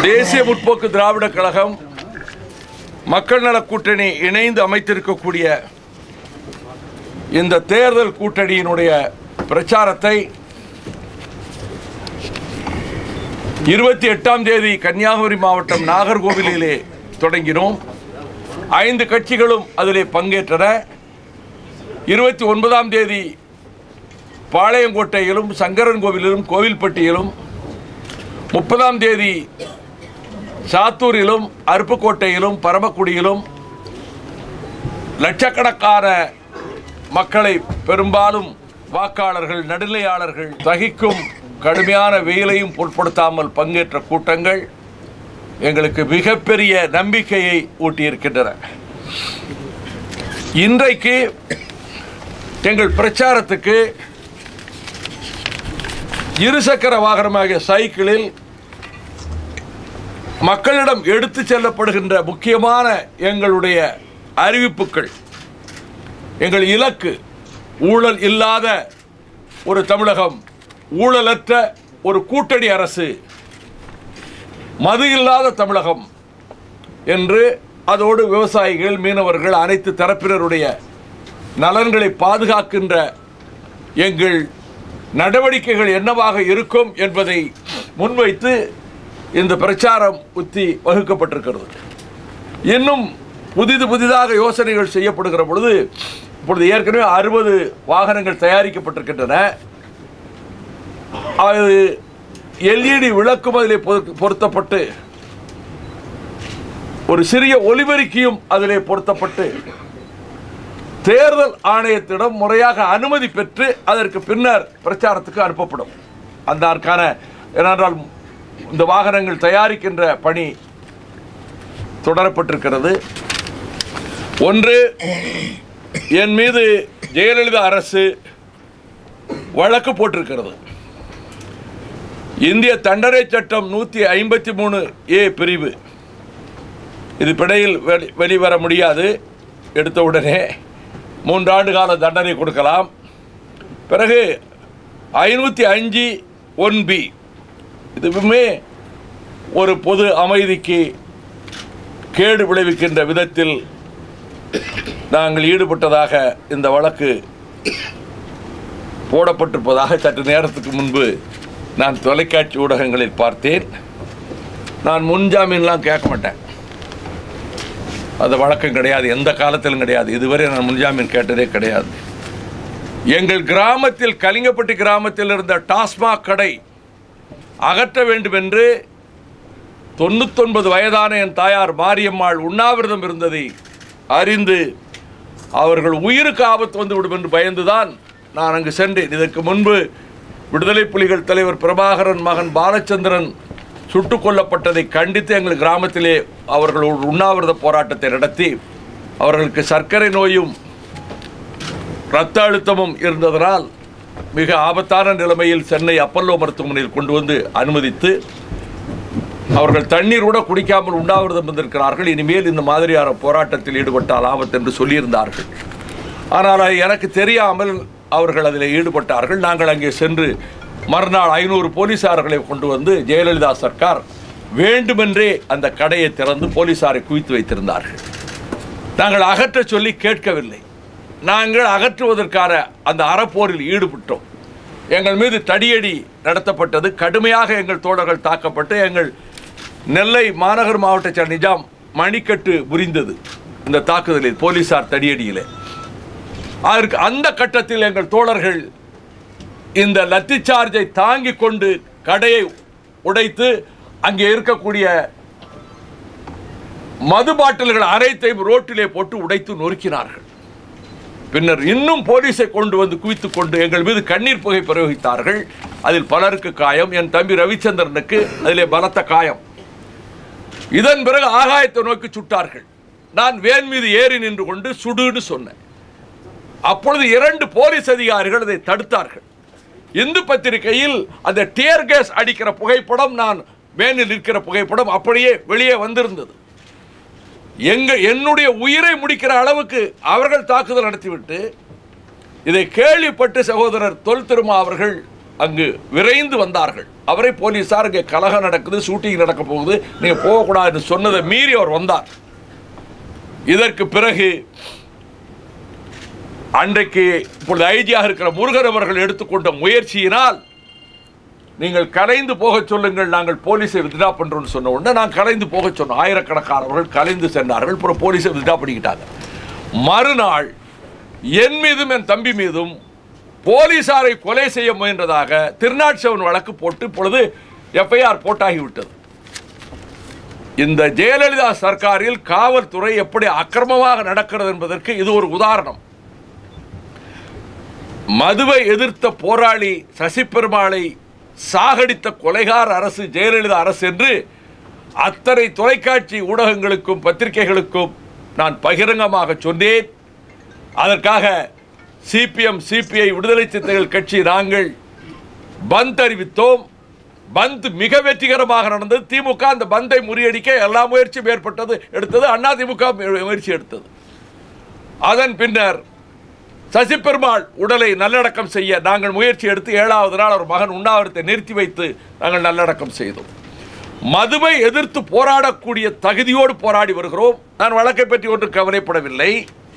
தேசிய முற்போக்கு திராவிட கழகம் மக்கள் நல கூட்டணி இணைந்து அமைத்திருக்கக்கூடிய இந்த தேர்தல் கூட்டணியினுடைய பிரச்சாரத்தை இருபத்தி எட்டாம் தேதி கன்னியாகுமரி மாவட்டம் நாகர்கோவிலிலே தொடங்கினோம் ஐந்து கட்சிகளும் அதிலே பங்கேற்றன இருபத்தி ஒன்பதாம் தேதி பாளையங்கோட்டையிலும் சங்கரன்கோவிலிலும் கோவில்பட்டியிலும் முப்பதாம் தேதி சாத்தூரிலும் அருப்புக்கோட்டையிலும் பரமக்குடியிலும் லட்சக்கணக்கான மக்களை பெரும்பாலும் வாக்காளர்கள் நடுநிலையாளர்கள் தகிக்கும் கடுமையான வெயிலையும் பொருட்படுத்தாமல் பங்கேற்ற கூட்டங்கள் எங்களுக்கு மிகப்பெரிய நம்பிக்கையை ஊட்டியிருக்கின்றன இன்றைக்கு எங்கள் பிரச்சாரத்துக்கு இருசக்கர வாகனமாகிய சைக்கிளில் மக்களிடம் எடுத்து செல்லப்படுகின்ற முக்கியமான எங்களுடைய அறிவிப்புகள் எங்கள் இலக்கு ஊழல் இல்லாத ஒரு தமிழகம் ஊழலற்ற ஒரு கூட்டணி அரசு மது இல்லாத தமிழகம் என்று அதோடு விவசாயிகள் மீனவர்கள் அனைத்து தரப்பினருடைய நலன்களை பாதுகாக்கின்ற எங்கள் நடவடிக்கைகள் என்னவாக இருக்கும் என்பதை முன்வைத்து இந்த பிரச்சாரம் உத்தி வகுக்கப்பட்டிருக்கிறது இன்னும் புதிது புதிதாக யோசனைகள் செய்யப்படுகிற பொழுது இப்பொழுது ஏற்கனவே அறுபது வாகனங்கள் தயாரிக்கப்பட்டிருக்கின்றன அது எல்இடி விளக்கும் அதிலே பொரு- பொருத்தப்பட்டு ஒரு சிறிய ஒலிபெருக்கியும் அதிலே பொருத்தப்பட்டு தேர்தல் ஆணையத்திடம் முறையாக அனுமதி பெற்று அதற்கு பின்னர் பிரச்சாரத்துக்கு அனுப்பப்படும் அந்த அதற்கான ஏனென்றால் இந்த வாகனங்கள் தயாரிக்கின்ற பணி தொடரப்பட்டிருக்கிறது ஒன்று என் மீது ஜெயலலிதா அரசு வழக்கு போட்டிருக்கிறது இந்திய தண்டனை சட்டம் நூற்றி ஐம்பத்தி மூணு ஏ பிரிவு இது பிணையில் வெளி வெளிவர முடியாது எடுத்த உடனே மூன்றாண்டு கால தண்டனை கொடுக்கலாம் பிறகு ஐநூற்றி அஞ்சு ஒன் பி இதுவுமே ஒரு பொது அமைதிக்கு கேடு விளைவிக்கின்ற விதத்தில் நாங்கள் ஈடுபட்டதாக இந்த வழக்கு போடப்பட்டிருப்பதாக சற்று நேரத்துக்கு முன்பு நான் தொலைக்காட்சி ஊடகங்களில் பார்த்தேன் நான் முன்ஜாமீன்லாம் கேட்க மாட்டேன் அது வழக்கம் கிடையாது எந்த காலத்திலும் கிடையாது இதுவரை நான் முன்ஜாமீன் கேட்டதே கிடையாது எங்கள் கிராமத்தில் கலிங்கப்பட்டி கிராமத்தில் இருந்த டாஸ்மாக் கடை அகற்ற வேண்டும் என்று தொண்ணூத்தொன்பது வயதான என் தாயார் மாரியம்மாள் உண்ணாவிரதம் இருந்ததை அறிந்து அவர்கள் உயிருக்கு ஆபத்து வந்துவிடும் என்று பயந்துதான் நான் அங்கு சென்றேன் இதற்கு முன்பு விடுதலை புலிகள் தலைவர் பிரபாகரன் மகன் பாலச்சந்திரன் சுட்டுக் கொல்லப்பட்டதை கண்டித்து எங்கள் கிராமத்திலே அவர்கள் ஒரு உண்ணாவிரத போராட்டத்தை நடத்தி அவர்களுக்கு சர்க்கரை நோயும் இரத்த அழுத்தமும் இருந்ததனால் மிக ஆபத்தான நிலைமையில் சென்னை அப்பல்லோ மருத்துவமனையில் கொண்டு வந்து அனுமதித்து அவர்கள் தண்ணீர் கூட குடிக்காமல் உண்ணாவிரதம் இருந்திருக்கிறார்கள் இனிமேல் இந்த மாதிரியான போராட்டத்தில் ஈடுபட்டால் ஆபத்து என்று சொல்லியிருந்தார்கள் ஆனால் அது எனக்கு தெரியாமல் அவர்கள் அதில் ஈடுபட்டார்கள் நாங்கள் அங்கே சென்று மறுநாள் ஐநூறு போலீசார்களை கொண்டு வந்து ஜெயலலிதா சர்க்கார் வேண்டுமென்றே அந்த கடையை திறந்து போலீசாரை குவித்து வைத்திருந்தார்கள் நாங்கள் அகற்றச் சொல்லி கேட்கவில்லை நாங்கள் அகற்றுவதற்கான அந்த அறப்போரில் ஈடுபட்டோம் எங்கள் மீது தடியடி நடத்தப்பட்டது கடுமையாக எங்கள் தோழர்கள் தாக்கப்பட்டு எங்கள் நெல்லை மாநகர் மாவட்ட செயலர் நிஜாம் மணிக்கட்டு புரிந்தது இந்த தாக்குதலில் போலீசார் தடியடியிலே அதற்கு அந்த கட்டத்தில் எங்கள் தோழர்கள் இந்த லத்தி சார்ஜை தாங்கிக் கொண்டு கடையை உடைத்து அங்கே இருக்கக்கூடிய மது பாட்டில்கள் அனைத்தையும் ரோட்டிலே போட்டு உடைத்து நொறுக்கினார்கள் பின்னர் இன்னும் போலீஸை கொண்டு வந்து குவித்துக் கொண்டு எங்கள் மீது கண்ணீர் புகை பிரயோகித்தார்கள் அதில் பலருக்கு காயம் என் தம்பி ரவிச்சந்திரனுக்கு அதிலே பலத்த காயம் இதன் பிறகு ஆகாயத்தை நோக்கி சுட்டார்கள் நான் வேன் மீது ஏறி நின்று கொண்டு சுடுன்னு சொன்னேன் அப்பொழுது இரண்டு போலீஸ் அதிகாரிகள் அதை தடுத்தார்கள் இந்து பத்திரிகையில் அந்த டியர் கேஸ் அடிக்கிற புகைப்படம் நான் வேனில் இருக்கிற புகைப்படம் அப்படியே வெளியே வந்திருந்தது எங்க என்னுடைய உயிரை முடிக்கிற அளவுக்கு அவர்கள் தாக்குதல் நடத்திவிட்டு இதை கேள்விப்பட்டு சகோதரர் தொல் திருமா அவர்கள் அங்கு விரைந்து வந்தார்கள் அவரை போலீசார் இங்கே கலகம் நடக்குது ஷூட்டிங் நடக்க போகுது நீங்கள் போகக்கூடாதுன்னு சொன்னதை மீறி அவர் வந்தார் இதற்கு பிறகு அன்றைக்கு இப்பொழுது ஐஜியாக இருக்கிற முருகன் அவர்கள் எடுத்துக்கொண்ட முயற்சியினால் நீங்கள் கலைந்து போகச் சொல்லுங்கள் நாங்கள் போலீஸை வித்ரா பண்றோம்னு சொன்ன உடனே நான் கலைந்து போகச் சொன்னோம் ஆயிரக்கணக்கானவர்கள் கலைந்து சென்றார்கள் அப்புறம் போலீஸை வித்ரா பண்ணிக்கிட்டாங்க மறுநாள் என் மீதும் என் தம்பி மீதும் போலீசாரை கொலை செய்ய முயன்றதாக திருநாட்சவன் வழக்கு போட்டு இப்பொழுது எஃப்ஐஆர் போட்டாகிவிட்டது இந்த ஜெயலலிதா சர்க்காரில் காவல்துறை எப்படி அக்கிரமமாக நடக்கிறது என்பதற்கு இது ஒரு உதாரணம் மதுவை எதிர்த்த போராளி சசி பெருமாளை சாகடித்த கொலைகார அரசு ஜெயலலிதா அரசு என்று அத்தனை தொலைக்காட்சி ஊடகங்களுக்கும் பத்திரிகைகளுக்கும் நான் பகிரங்கமாக சொன்னேன் அதற்காக சிபிஎம் சிபிஐ விடுதலை சிறுத்தைகள் கட்சி நாங்கள் பந்த் அறிவித்தோம் பந்த் மிக வெற்றிகரமாக நடந்தது திமுக அந்த பந்தை முறியடிக்க எல்லா முயற்சியும் ஏற்பட்டது எடுத்தது அண்ணா திமுக முயற்சி எடுத்தது அதன் பின்னர் சசி பெருமாள் உடலை நல்லடக்கம் செய்ய நாங்கள் முயற்சி எடுத்து ஏழாவது நாள் அவர் மகன் உண்ணாவிரத்தை நிறுத்தி வைத்து நாங்கள் நல்லடக்கம் செய்தோம் மதுவை எதிர்த்து போராடக்கூடிய தகுதியோடு போராடி வருகிறோம் நான் வழக்கை பற்றி ஒன்றும் கவலைப்படவில்லை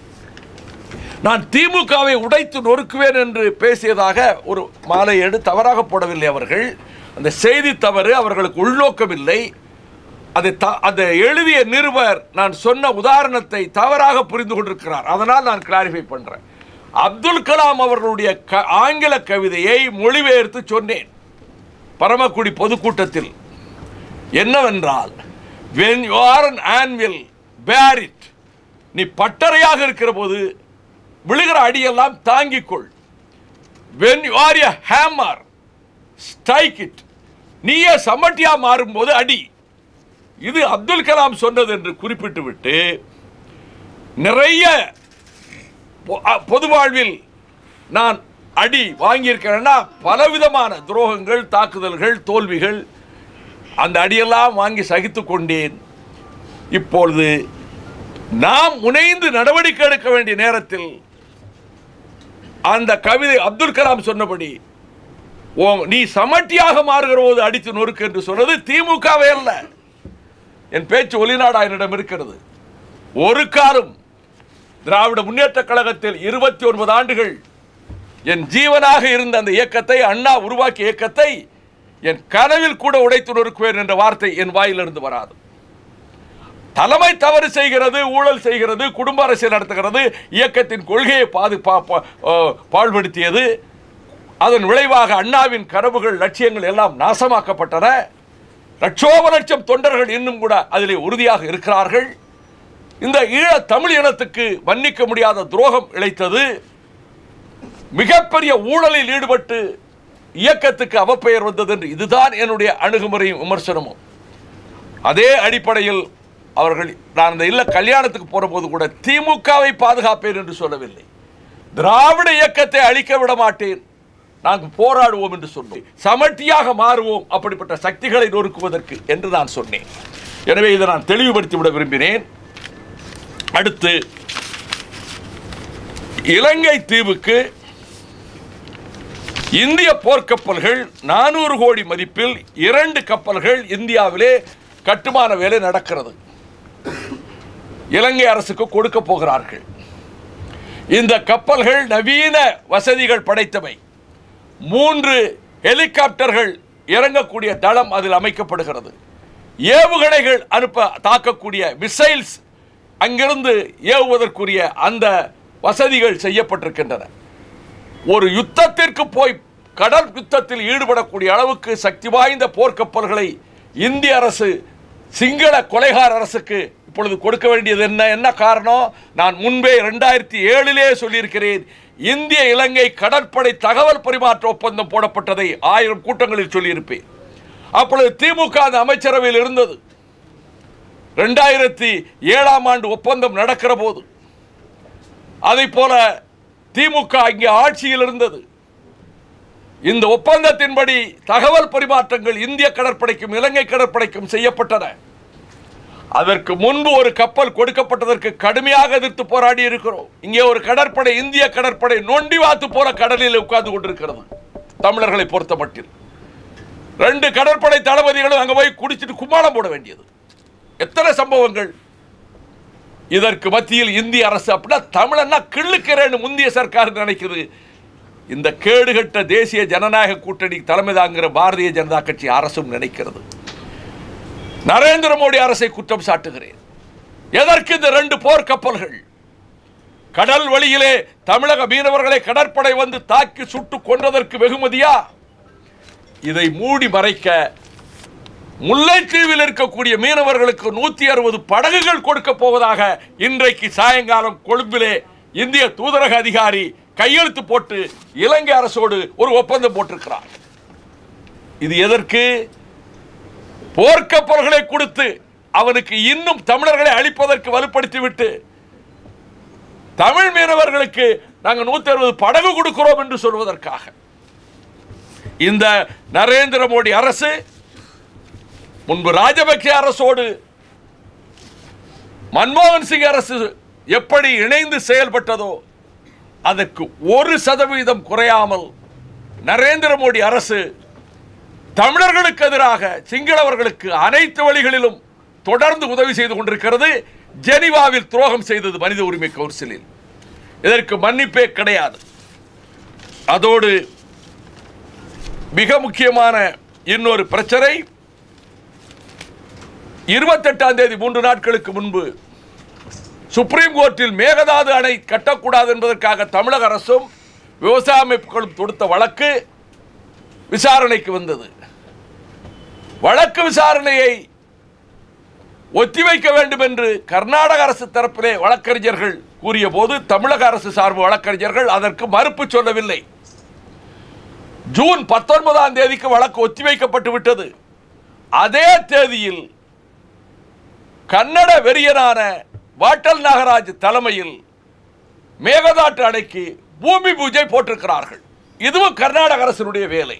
நான் திமுகவை உடைத்து நொறுக்குவேன் என்று பேசியதாக ஒரு மாலை எடு தவறாக போடவில்லை அவர்கள் அந்த செய்தி தவறு அவர்களுக்கு உள்நோக்கம் இல்லை அதை த அதை எழுதிய நிருபர் நான் சொன்ன உதாரணத்தை தவறாக புரிந்து கொண்டிருக்கிறார் அதனால் நான் கிளாரிஃபை பண்றேன் அப்துல் கலாம் அவர்களுடைய க ஆங்கில கவிதையை மொழிபெயர்த்து சொன்னேன் பரமக்குடி பொதுக்கூட்டத்தில் என்னவென்றால் when you are an anvil bear it நீ பட்டறையாக இருக்கிற போது விழுகிற அடியெல்லாம் தாங்கிக்கொள் when you are a hammer strike it நீயே சமட்டியா மாறும்போது அடி இது அப்துல் கலாம் சொன்னது என்று குறிப்பிட்டு விட்டு நிறைய பொ- அ- பொது வாழ்வில் நான் அடி வாங்கியிருக்கிறேன்னா பலவிதமான துரோகங்கள் தாக்குதல்கள் தோல்விகள் அந்த அடியெல்லாம் வாங்கி சகித்து கொண்டேன் இப்பொழுது நாம் முனைந்து நடவடிக்கை எடுக்க வேண்டிய நேரத்தில் அந்த கவிதை அப்துல் கலாம் சொன்னபடி ஓ நீ சமட்டியாக மாறுகிற போது அடித்து நொறுக்கு என்று சொன்னது திமுகவே அல்ல என் பேச்சு ஒலிநாடாயனிடம் இருக்கிறது ஒரு காலம் திராவிட முன்னேற்ற கழகத்தில் இருபத்தி ஒன்பது ஆண்டுகள் என் ஜீவனாக இருந்த அந்த இயக்கத்தை அண்ணா உருவாக்கிய இயக்கத்தை என் கனவில் கூட உடைத்து நொறுக்குவேன் என்ற வார்த்தை என் வாயிலிருந்து வராது தலைமை தவறு செய்கிறது ஊழல் செய்கிறது குடும்ப அரசியல் நடத்துகிறது இயக்கத்தின் கொள்கையை பாது பா- பா- ஆ, பாழ்படுத்தியது அதன் விளைவாக அண்ணாவின் கனவுகள் லட்சியங்கள் எல்லாம் நாசமாக்கப்பட்டன லட்சோப லட்சம் தொண்டர்கள் இன்னும் கூட அதிலே உறுதியாக இருக்கிறார்கள் இந்த ஈழ தமிழ் இனத்துக்கு மன்னிக்க முடியாத துரோகம் இழைத்தது மிகப்பெரிய ஊழலில் ஈடுபட்டு இயக்கத்துக்கு அவப்பெயர் வந்தது என்று இதுதான் என்னுடைய அணுகுமுறையும் விமர்சனமும் அதே அடிப்படையில் அவர்கள் நான் அந்த இல்ல கல்யாணத்துக்கு போற போது கூட திமுகவை பாதுகாப்பேன் என்று சொல்லவில்லை திராவிட இயக்கத்தை அழிக்க விட மாட்டேன் நாங்கள் போராடுவோம் என்று சொன்னோம் சமட்டியாக மாறுவோம் அப்படிப்பட்ட சக்திகளை நொறுக்குவதற்கு என்று நான் சொன்னேன் எனவே இதை நான் தெளிவுபடுத்தி விட விரும்பினேன் அடுத்து இலங்கை தீவுக்கு இந்திய போர்க்கப்பல்கள் நானூறு கோடி மதிப்பில் இரண்டு கப்பல்கள் இந்தியாவிலே கட்டுமான வேலை நடக்கிறது இலங்கை அரசுக்கு கொடுக்க போகிறார்கள் இந்த கப்பல்கள் நவீன வசதிகள் படைத்தவை மூன்று ஹெலிகாப்டர்கள் இறங்கக்கூடிய தளம் அதில் அமைக்கப்படுகிறது ஏவுகணைகள் அனுப்ப தாக்கக்கூடிய மிசைல்ஸ் அங்கிருந்து ஏவுவதற்குரிய அந்த வசதிகள் செய்யப்பட்டிருக்கின்றன ஒரு யுத்தத்திற்கு போய் கடல் யுத்தத்தில் ஈடுபடக்கூடிய அளவுக்கு சக்தி வாய்ந்த போர்க்கப்பல்களை இந்திய அரசு சிங்கள கொலைகார அரசுக்கு இப்பொழுது கொடுக்க வேண்டியது என்ன என்ன காரணம் நான் முன்பே ரெண்டாயிரத்தி ஏழிலே சொல்லியிருக்கிறேன் இந்திய இலங்கை கடற்படை தகவல் பரிமாற்ற ஒப்பந்தம் போடப்பட்டதை ஆயிரம் கூட்டங்களில் சொல்லியிருப்பேன் அப்பொழுது திமுக அந்த அமைச்சரவையில் இருந்தது ரெண்டாயிரத்தி ஏழாம் ஆண்டு ஒப்பந்தம் நடக்கிற போது அதை போல திமுக இங்கே ஆட்சியில் இருந்தது இந்த ஒப்பந்தத்தின்படி தகவல் பரிமாற்றங்கள் இந்திய கடற்படைக்கும் இலங்கை கடற்படைக்கும் செய்யப்பட்டன அதற்கு முன்பு ஒரு கப்பல் கொடுக்கப்பட்டதற்கு கடுமையாக எதிர்த்து போராடி இருக்கிறோம் இங்கே ஒரு கடற்படை இந்திய கடற்படை நொண்டி வாத்து போல கடலில் உட்கார்ந்து கொண்டிருக்கிறது தமிழர்களை பொறுத்த மட்டில் ரெண்டு கடற்படை தளபதிகளும் அங்க போய் குடிச்சிட்டு கும்மாளம் போட வேண்டியது எத்தனை சம்பவங்கள் இதற்கு மத்தியில் இந்திய அரசு அப்படின்னா தமிழன்னா கிள்ளுக்கிறேன்னு முந்தைய சர்க்கார் நினைக்குது இந்த கேடுகட்ட தேசிய ஜனநாயக கூட்டணி தலைமை தாங்குகிற பாரதிய ஜனதா கட்சி அரசும் நினைக்கிறது நரேந்திர மோடி அரசை குற்றம் சாட்டுகிறேன் எதற்கு இந்த ரெண்டு போர் கப்பல்கள் கடல் வழியிலே தமிழக மீனவர்களை கடற்படை வந்து தாக்கி சுட்டு கொன்றதற்கு வெகுமதியா இதை மூடி மறைக்க முல்லைத்தீவில் இருக்கக்கூடிய மீனவர்களுக்கு நூத்தி அறுபது படகுகள் கொடுக்க போவதாக இன்றைக்கு சாயங்காலம் கொழும்பிலே இந்திய தூதரக அதிகாரி கையெழுத்து போட்டு இலங்கை அரசோடு ஒரு ஒப்பந்தம் போட்டிருக்கிறார் இது எதற்கு போர்க்கப்பல்களை கொடுத்து அவனுக்கு இன்னும் தமிழர்களை அழிப்பதற்கு வலுப்படுத்தி விட்டு தமிழ் மீனவர்களுக்கு நாங்கள் நூத்தி அறுபது படகு கொடுக்கிறோம் என்று சொல்வதற்காக இந்த நரேந்திர மோடி அரசு முன்பு ராஜபக்சே அரசோடு மன்மோகன் சிங் அரசு எப்படி இணைந்து செயல்பட்டதோ அதற்கு ஒரு சதவீதம் குறையாமல் நரேந்திர மோடி அரசு தமிழர்களுக்கு எதிராக சிங்களவர்களுக்கு அனைத்து வழிகளிலும் தொடர்ந்து உதவி செய்து கொண்டிருக்கிறது ஜெனிவாவில் துரோகம் செய்தது மனித உரிமை கவுன்சிலில் இதற்கு மன்னிப்பே கிடையாது அதோடு மிக முக்கியமான இன்னொரு பிரச்சனை இருபத்தெட்டாம் தேதி மூன்று நாட்களுக்கு முன்பு சுப்ரீம் கோர்ட்டில் மேகதாது அணை கட்டக்கூடாது என்பதற்காக தமிழக அரசும் விவசாய அமைப்புகளும் தொடுத்த வழக்கு விசாரணைக்கு வந்தது வழக்கு விசாரணையை ஒத்திவைக்க வேண்டும் என்று கர்நாடக அரசு தரப்பிலே வழக்கறிஞர்கள் கூறிய போது தமிழக அரசு சார்பு வழக்கறிஞர்கள் அதற்கு மறுப்பு சொல்லவில்லை ஜூன் பத்தொன்பதாம் தேதிக்கு வழக்கு ஒத்திவைக்கப்பட்டு விட்டது அதே தேதியில் கன்னட வெறியனான வாட்டல் நாகராஜ் தலைமையில் மேகதாட்டு அணைக்கு பூமி பூஜை போட்டிருக்கிறார்கள் இதுவும் கர்நாடக அரசினுடைய வேலை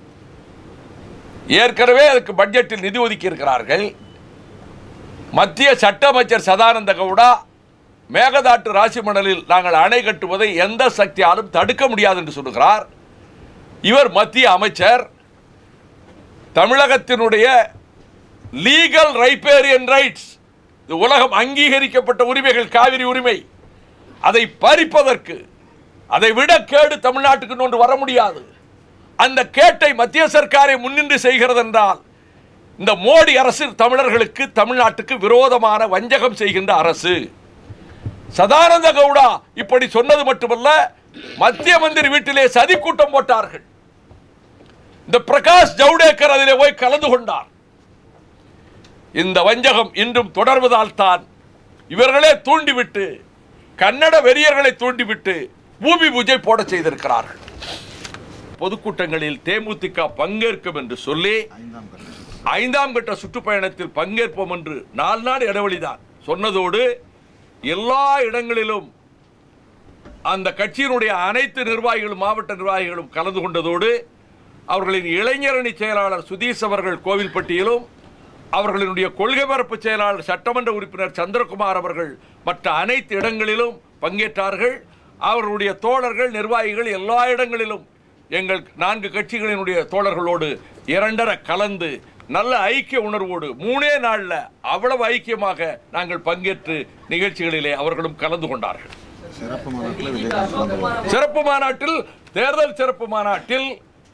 ஏற்கனவே அதுக்கு பட்ஜெட்டில் நிதி ஒதுக்கி இருக்கிறார்கள் மத்திய சட்ட அமைச்சர் சதானந்த கவுடா மேகதாட்டு ராசிமணலில் நாங்கள் அணை கட்டுவதை எந்த சக்தியாலும் தடுக்க முடியாது என்று சொல்லுகிறார் இவர் மத்திய அமைச்சர் தமிழகத்தினுடைய லீகல் ரைப்பேரியன் ரைட்ஸ் இது உலகம் அங்கீகரிக்கப்பட்ட உரிமைகள் காவிரி உரிமை அதை பறிப்பதற்கு அதை விட கேடு தமிழ்நாட்டுக்கு ஒன்று வர முடியாது அந்த கேட்டை மத்திய சர்க்காரை முன்னின்று செய்கிறது என்றால் இந்த மோடி அரசு தமிழர்களுக்கு தமிழ்நாட்டுக்கு விரோதமான வஞ்சகம் செய்கின்ற அரசு சதானந்த கவுடா இப்படி சொன்னது மட்டுமல்ல மத்திய மந்திரி வீட்டிலே சதி கூட்டம் போட்டார்கள் இந்த பிரகாஷ் ஜவுடேக்கர் அதிலே போய் கலந்து கொண்டார் இந்த வஞ்சகம் இன்றும் தொடர்வதால் தான் இவர்களே தூண்டிவிட்டு கன்னட வெறியர்களை தூண்டிவிட்டு பூமி பூஜை போட செய்திருக்கிறார்கள் பொதுக்கூட்டங்களில் தேமுதிக பங்கேற்கும் என்று சொல்லி ஐந்தாம் கட்ட சுற்றுப்பயணத்தில் பங்கேற்போம் என்று நாலு நாள் இடைவெளிதான் சொன்னதோடு எல்லா இடங்களிலும் அந்த கட்சியினுடைய அனைத்து நிர்வாகிகளும் மாவட்ட நிர்வாகிகளும் கலந்து கொண்டதோடு அவர்களின் இளைஞரணி செயலாளர் சுதீஷ் அவர்கள் கோவில்பட்டியிலும் அவர்களினுடைய கொள்கை பரப்பு செயலாளர் சட்டமன்ற உறுப்பினர் சந்திரகுமார் அவர்கள் மற்ற அனைத்து இடங்களிலும் பங்கேற்றார்கள் அவர்களுடைய தோழர்கள் நிர்வாகிகள் எல்லா இடங்களிலும் எங்கள் நான்கு கட்சிகளினுடைய தோழர்களோடு இரண்டர கலந்து நல்ல ஐக்கிய உணர்வோடு மூணே நாளில் அவ்வளவு ஐக்கியமாக நாங்கள் பங்கேற்று நிகழ்ச்சிகளிலே அவர்களும் கலந்து கொண்டார்கள் சிறப்பு மாநாட்டில் விஜயகாந்த் கலந்து கொண்டார். சிறப்பு மாநாட்டில் தேர்தல் சிறப்பு மாநாட்டில்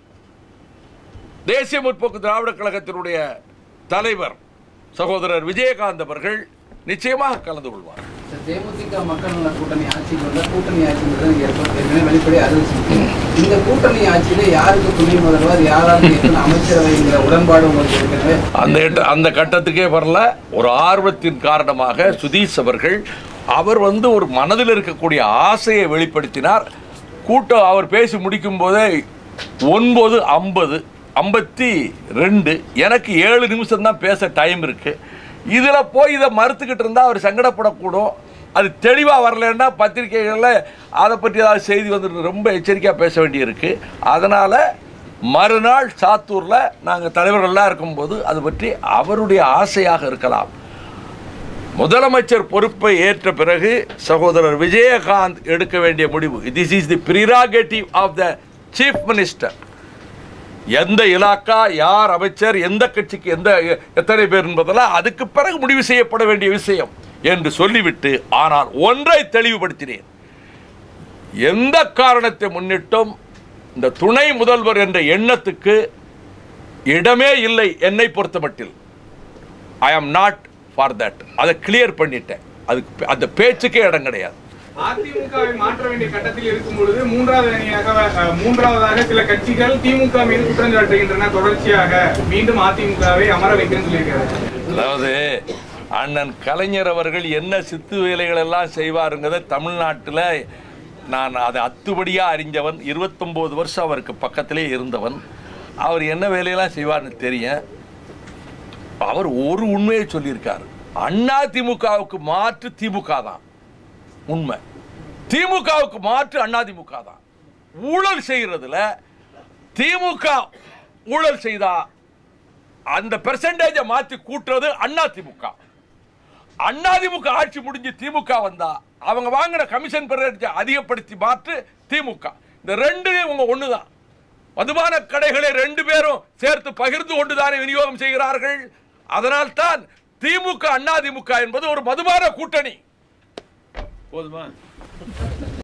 தேசிய முற்போக்கு திராவிட கழகத்தினுடைய தலைவர் சகோதரர் விஜயகாந்த் அவர்கள் நிச்சயமாக கலந்து கொள்வார் இந்த தேமுதிக மக்கள் நல கூட்டணி ஆட்சிக்கு வந்த கூட்டணி ஆட்சிங்கிறது நீங்க ஏற்கனவே வெளிப்படையாக அறிவிச்சிருக்கீங்க இந்த கூட்டணி ஆட்சியில யாருக்கு துணை முதல்வர் யாராருக்கு எத்தனை அமைச்சரவைங்கிற உடன்பாடு உங்களுக்கு ஏற்கனவே அந்த இட்ட- அந்த கட்டத்துக்கே வரல ஒரு ஆர்வத்தின் காரணமாக சுதீஷ் அவர்கள் அவர் வந்து ஒரு மனதில் இருக்கக்கூடிய ஆசையை வெளிப்படுத்தினார் கூட்டம் அவர் பேசி முடிக்கும் போதே ஒன்பது ஐம்பது ஐம்பத்தி ரெண்டு எனக்கு ஏழு நிமிஷம் தான் பேச டைம் இருக்கு இதில் போய் இதை மறுத்துக்கிட்டு இருந்தால் அவர் சங்கடப்படக்கூடும் அது தெளிவாக வரலன்னா பத்திரிகைகளில் அதை பற்றி ஏதாவது செய்தி வந்துட்டு ரொம்ப எச்சரிக்கையாக பேச வேண்டியிருக்கு அதனால் மறுநாள் சாத்தூரில் நாங்கள் தலைவர்கள்லாம் இருக்கும்போது அது பற்றி அவருடைய ஆசையாக இருக்கலாம் முதலமைச்சர் பொறுப்பை ஏற்ற பிறகு சகோதரர் விஜயகாந்த் எடுக்க வேண்டிய முடிவு this is the prerogative of the chief minister எந்த இலாக்கா யார் அமைச்சர் எந்த கட்சிக்கு எந்த எத்தனை பேர் என்பதெல்லாம் அதுக்கு பிறகு முடிவு செய்யப்பட வேண்டிய விஷயம் என்று சொல்லிவிட்டு ஆனால் ஒன்றை தெளிவுபடுத்தினேன் எந்த காரணத்தை முன்னிட்டும் இந்த துணை முதல்வர் என்ற எண்ணத்துக்கு இடமே இல்லை என்னை பொறுத்தமட்டில் I am not for that அதை கிளியர் பண்ணிட்டேன் அதுக்கு அந்த பேச்சுக்கே இடம் கிடையாது அதிமுகவை மாற்ற வேண்டிய கட்டத்தில் இருக்கும் பொழுது மூன்றாவது அணியாக அஹ், மூன்றாவதாக சில கட்சிகள் திமுக மீது குற்றம் சாட்டுகின்றன தொடர்ச்சியாக மீண்டும் அதிமுகவை அமர வைக்கிறேன்னு சொல்லியிருக்காரு அதாவது அண்ணன் கலைஞர் அவர்கள் என்ன சித்து வேலைகள் எல்லாம் செய்வாருங்கிறத தமிழ்நாட்டில் நான் அதை அத்துபடியாக அறிஞ்சவன் இருபத்தொம்போது வருஷம் அவருக்கு பக்கத்திலே இருந்தவன் அவர் என்ன வேலையெல்லாம் செய்வார்னு தெரியும் அவர் ஒரு உண்மையை சொல்லியிருக்கார் அண்ணா திமுகவுக்கு மாற்று திமுக தான் உண்மை திமுகவுக்கு மாற்று அண்ணா திமுக தான் ஊழல் செய்கிறதுல திமுக ஊழல் செய்தா அந்த பெர்சன்டேஜை மாற்றி கூட்டுறது அண்ணா திமுக அண்ணா திமுக ஆட்சி முடிஞ்சு திமுக வந்தா அவங்க வாங்கின கமிஷன் பெர்சன்டேஜை அதிகப்படுத்தி மாற்று திமுக இந்த ரெண்டு இவங்க ஒன்று தான் மதுபான கடைகளை ரெண்டு பேரும் சேர்த்து பகிர்ந்து கொண்டுதானே விநியோகம் செய்கிறார்கள் அதனால்தான் திமுக அண்ணா திமுக என்பது ஒரு மதுபான கூட்டணி போதுமா